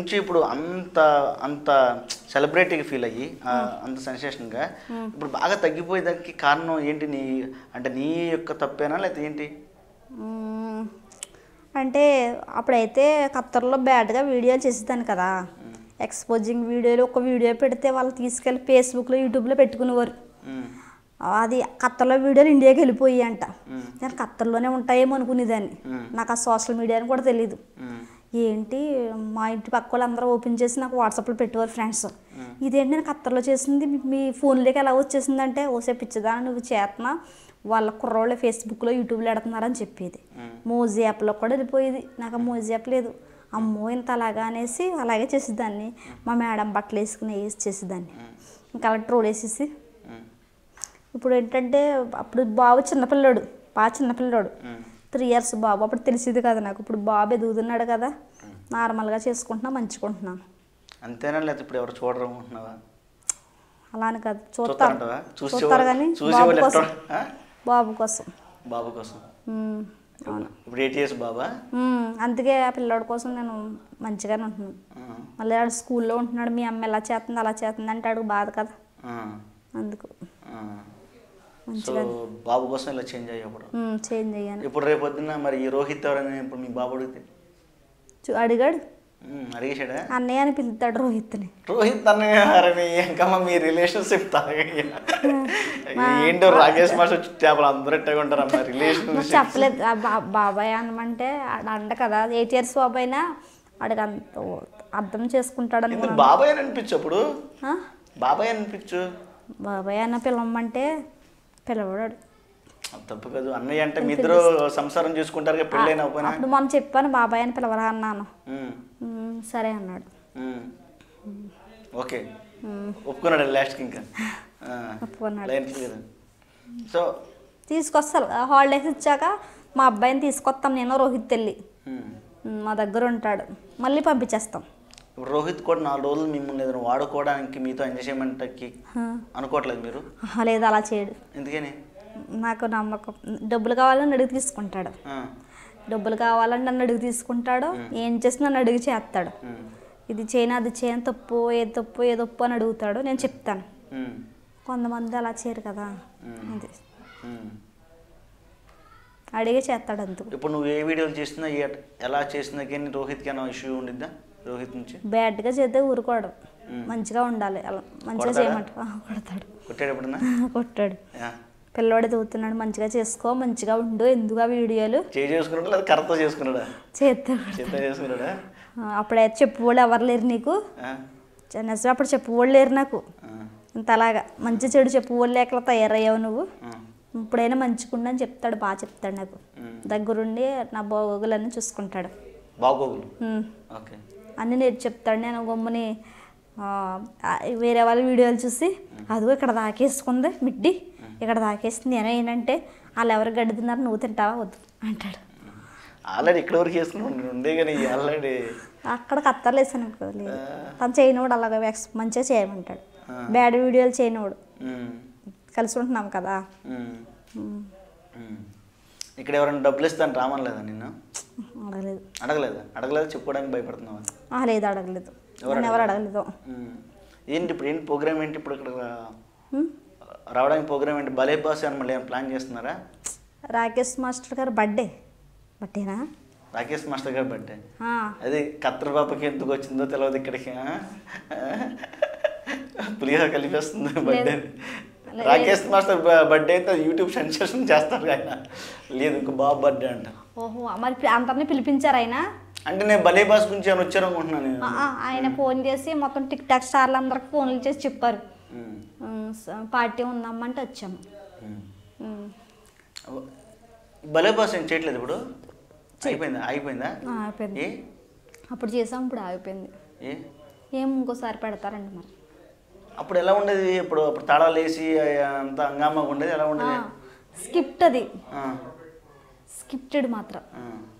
నుంచి ఇప్పుడు అంత అంత సెలబ్రిటీగా ఫీల్ అయ్యి ఆ, అంత సెన్సేషన్గా ఇప్పుడు బాగా తగ్గిపోయేదానికి కారణం ఏంటి నీ అంటే నీ యొక్క తప్పేనా లేకపోతే ఏంటి మ్మ్. అంటే అప్పుడైతే ఖత్తర్లో బ్యాడ్గా వీడియోలు చేసేదాన్ని కదా ఎక్స్పోజింగ్ వీడియోలు ఒక వీడియో పెడితే వాళ్ళు తీసుకెళ్ళి ఫేస్బుక్లో యూట్యూబ్లో పెట్టుకునేవారు ఉమ్, అది ఖత్తర్లో వీడియోలు ఇండియాకి వెళ్ళిపోయి అంట మ్మ్. నేను ఖత్తర్లోనే ఉంటాయేమో అనుకునేదాన్ని నాకు ఆ సోషల్ మీడియా అని కూడా తెలియదు ఉమ్, ఏంటి మా ఇంటి పక్క వాళ్ళందరూ ఓపెన్ చేసి నాకు వాట్సాప్లో పెట్టేవారు ఫ్రెండ్స్ ఇదేంటి నేను ఖత్తర్లో చేసింది మీ- మీ ఫోన్లోకి ఎలా వచ్చేసిందంటే ఓసే పిచ్చదా నువ్వు చేతనా వాళ్ళ కుర్రోళ్ళు ఫేస్బుక్లో యూట్యూబ్లో పెడుతున్నారని చెప్పేది మోజీ యాప్లో కూడా వెళ్ళిపోయేది నాకు ఆ మోజీ యాప్ లేదు అమ్మో ఇంత అలాగా అనేసి అలాగే చేసేదాన్ని మా మేడం బట్టలు వేసుకుని వేసి చేసేదాన్ని ఇంకా అలా ట్రోల్ వేసేసి ఉమ్, ఇప్పుడు ఏంటంటే అప్పుడు బాబు చిన్నపిల్లోడు బాగా చిన్నపిల్లోడు ఉమ్. త్రీ ఇయర్స్ బాబు అప్పుడు తెలిసింది కదా నాకు ఇప్పుడు బాబు ఎదుగుతున్నాడు కదా నార్మల్గా చేసుకుంటున్నా మంచుకుంటున్నాను అంతేనా లేకపోతే ఇప్పుడు ఎవరు చూడరు అనుకుంటున్నావా అలా అని కాదు చూస్తారు చూస్తారంటావా చూసే చూస్తారు కానీ చూసే బాబు వాళ్ళు కోసం ఎట్లా- ఆ? బాబు కోసం బాబు కోసం ఉమ్, అవును ఇప్పుడు ఎయిట్ ఇయర్స్ బాబా ఉమ్, అందుకే ఆ పిల్లోడి కోసం నేను మంచిగానే ఉంటున్నాను ఆ, మళ్ళీ ఆడు స్కూల్లో ఉంటున్నాడు మీ అమ్మ ఎలా చేస్తుంది అలా చేస్తుంది అంటే ఆడికి బాధ కదా ఆ, అందుకు ఆ. సో బాబు కోసం ఇలా చేంజ్ అయ్యేప్పుడు ఉమ్, చేంజ్ అయ్యాను ఇప్పుడు రేపు పొద్దున్న మరి ఈ రోహిత్ ఎవరని ఇప్పుడు మీ బాబు అడిగితే చూ- అడిగాడు ఉమ్, అడిగేశాడా అన్నయ్య అని పిలుస్తాడు రోహిత్ని రోహిత్ అన్నగారని ఇంకమ్మ మీ రిలేషన్షిప్ తాగయ్యా ఏంటో రాకేష్ మాస్టర్ చేపలు అందరూ ఎట్టగా ఉంటారమ్మా నాకు రిలేషన్షిప్ చెప్పలేదు ఆ బా- బాబాయ్ అనమంటే ఆడ అంట కదా ఎయిట్ ఇయర్స్ బాబాయ్ అయినా వాడికి అంత అర్థం చేసుకుంటాడు ఎందుకు అనుకున్నాను బాబాయ్ అని అనిపించు అప్పుడు ఆ? బాబాయ్ అని అనిపించు బాబాయ్ అన్న పిలవమంటే పిలవడాడు అది తప్పు కాదు అన్నయ్య అంటే మీ ఇద్దరు సంసారం చేసుకుంటారు కదా పెళ్ళైన పోయినా అప్పుడు మొన్న చెప్పాను బాబాయ్ అని పిలవరా అన్నాను ఉమ్, "ఉమ్, సరే అన్నాడు ఉమ్. ఓకే ఒప్పుకున్నాడు లాస్ట్కి ఇంకా ఆ, ఒప్పుకున్నాడు. లైన్ క్లియర్ సో తీసుకొస్తారు హాలిడేస్ ఇచ్చాక మా అబ్బాయిని తీసుకొస్తాం నేను రోహిత్ వెళ్ళి ఉమ్. ఉమ్, మా దగ్గర ఉంటాడు మళ్ళీ పంపించేస్తాం ఇప్పుడు రోహిత్ కూడా నాలుగు రోజులు మిమ్మల్ని ఏదైనా వాడుకోవడానికి మీతో ఎంజాయ్ చేయమంటకి అనుకోవట్లేదు మీరు ఆహా, లేదు అలా చేయడు ఎందుకని నాకు నమ్మకం డబ్బులు కావాలని అడిగి తీసుకుంటాడు ఆ, డబ్బులు కావాలని నన్ను అడిగి తీసుకుంటాడు ఏం చేసి నన్ను అడిగి చేస్తాడు ఉమ్, ఇది చేయను అది చేయను తప్పు ఏది తప్పు ఏ తప్పు అని అడుగుతాడు నేను చెప్తాను ఉమ్, కొంతమంది అలా చేయరు కదా అది ఉమ్. అడిగే చేస్తాడు అందుకు ఇప్పుడు నువ్వు ఏ వీడియోలు చేసినా ఏ- ఎలా చేసినా కానీ రోహిత్కి ఏమైనా ఇష్యూ ఉండిద్దా రోహిత్ నుంచి బ్యాడ్గా చేస్తే ఊరుకోవడం మంచిగా ఉండాలి అలా మంచిగా కొడతాడా? చేయమంట ఆ, కొడతాడు కొట్టాడు ఎప్పుడన్నా కొట్టాడు యా. పిల్లోడు ఎదుగుతున్నాడు మంచిగా చేసుకో మంచిగా ఉండు ఎందుకు ఆ వీడియోలు చేయి చేసుకున్నాడా లేదా కర్రతో చేసుకున్నాడా చేస్తాడు చేత చేసుకున్నాడా అప్పుడైతే చెప్పుకోళ్ళు ఎవరు లేరు నీకు ఆ, నిజం అప్పుడు చెప్పుకోళ్ళు లేరు నాకు ఆ, ఇంత అలాగా మంచి చెడు చెప్పుకోళ్ళు లేక తయారయ్యావు నువ్వు ఆ, ఇప్పుడైనా మంచిగుండని చెప్తాడు బాగా చెప్తాడు నాకు ఉమ్. దగ్గరుండి నా బాగోగులన్నీ చూసుకుంటాడు బాగోగులు ఉమ్. ఓకే అన్నీ నేను చెప్తాడు నేను గమ్ముని ఆ, ఆ, వేరే వాళ్ళ వీడియోలు చూసి అదిగో ఇక్కడ దాకేసుకుంది మిడ్డి ఇక్కడ దాకేసింది నేను ఏంటంటే వాళ్ళు ఎవరు గడ్డి తిన్నారు నువ్వు తింటావా వద్దు అంటాడు ఆల్రెడీ ఇక్కడ వరకు వేసుకుని ఉండే కానీ ఆల్రెడీ అక్కడ కత్తర్లు వేసాను అనుకో లేదు తను చేయనివాడు అలాగ ఎక్స్ మంచిగా చేయమంటాడు బ్యాడ్ వీడియోలు చేయనివాడు కలిసి ఉంటున్నాం కదా ఉమ్. ఇక్కడ ఎవరైనా డబ్బులు ఇస్తాను రామనలేదా నిన్ను అడగలేదు అడగలేదా అడగలేదు చెప్పుకోవడానికి భయపడుతున్నావా ఆ, లేదు అడగలేదు నన్ను ఎవరు అడగలేదు ఉమ్. ఏంటి ఇప్పుడు ఏంటి ప్రోగ్రామ్ ఏంటి ఇప్పుడు ఇక్కడ ఉమ్. రావడానికి ప్రోగ్రామ్ ఏంటి భలే బాస్ అని మళ్ళీ ఏమైనా ప్లాన్ చేస్తున్నారా రాకేష్ మాస్టర్ గారు బర్త్డే బర్త్డేనా రాకేష్ మాస్టర్ గారి బర్త్డే ఆ, అది కత్తర్ పాపకి ఎందుకు వచ్చిందో తెలియదు ఇక్కడికి ఆ? పులిహోర కలిపేస్తుంది బర్త్డే రాకేష్ మాస్టర్ బర్త్డే అయితే యూట్యూబ్ సెన్సేషన్ చేస్తారు ఆయన లేదు ఇంకో బాబు బర్త్డే అంట ఓహో మరి పి- అందరినీ పిలిపించారు ఆయన అంటే నేను భలే బాస్ గురించి ఏమైనా వచ్చారు అనుకుంటున్నాను నేను ఆ, ఆ, ఆయన ఫోన్ చేసి మొత్తం టిక్ టాక్ స్టార్లు అందరికి ఫోన్లు చేసి చెప్పారు ఉమ్. ఉమ్, స- పార్టీ ఉందమ్మంటే వచ్చాము ఉమ్. ఉమ్, భలే బాస్ ఏం చేయట్లేదు ఇప్పుడు అయిపోయిందా అయిపోయిందా ఆ, అయిపోయింది ఏ అప్పుడు చేసాం ఇప్పుడు ఆగిపోయింది ఏ ఏం ఇంకోసారి పెడతారండి మరి అప్పుడు ఎలా ఉండేది ఇప్పుడు అప్పుడు తాళాలు వేసి అంత హంగామాగా ఉండేది ఎలా ఉండేది స్కిప్ట్ అది ఆ, స్కిప్టెడ్ మాత్రం ఆ.